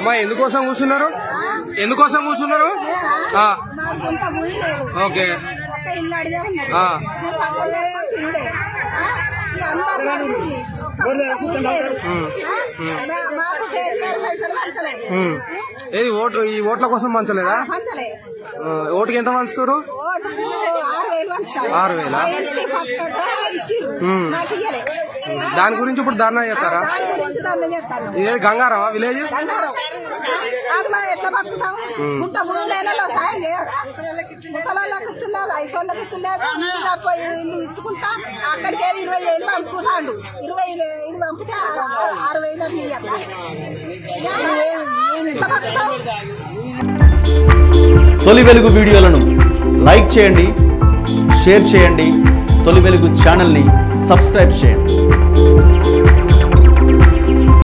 అమ్మా ఎందుకోసం కూర్చున్నారు ఎందుకోసం కూర్చున్నారు ఆ, మాకు గుంట భూమి లేదు ఓకే ఒక్క ఇల్లు అడిగే ఉన్నది ఆ. మేము పక్కన చేసుకొని తినుడే ఆ? ఈ అందరూ నడువుర్రి. ఒక్క భూమి లేదు. ఆ? మా- మాకు కేసీఆర్ పైసలు పంచలేదు ఉమ్. ఏది ఓటు ఈ ఓట్ల కోసం పంచలేదా పంచలే ఆ, ఓటుకి ఎంత పంచుతారు ఓటుకు ఆరు వేలు పంచుతారు ఆరు వేలా? మా ఇంటి పక్కగా ఇచ్చిర్రు ఉమ్. మాకు ఇయ్యలే దాని గురించి ఇప్పుడు ధర్నా చేస్తారా దాని గురించి దండం చేస్తాను ఇదే గంగారావా విలేజ్ బంగారం అది మనం ఎట్లా బతుకుతాం గుంట భూమి లేనలో సాయం చేయరా ముసలాళ్ళకి ఇచ్చులేదు ఐసోళ్ళకి ఇచ్చులేదు ఇంకా పోయి ఇల్లు ఇచ్చుకుంటా అక్కడికి వెళ్ళి ఇరవై వేలు పంపుకున్నాడు ఇరవై వేలు పంపితే ఆ- ఆరు వేలు అని ఇయ్యాలా? ఎట్లా బతుకుతాం తొలి వెలుగు వీడియోలను లైక్ చేయండి షేర్ చేయండి తొలి వెలుగు ఛానల్ని సబ్స్క్రైబ్ చేయండి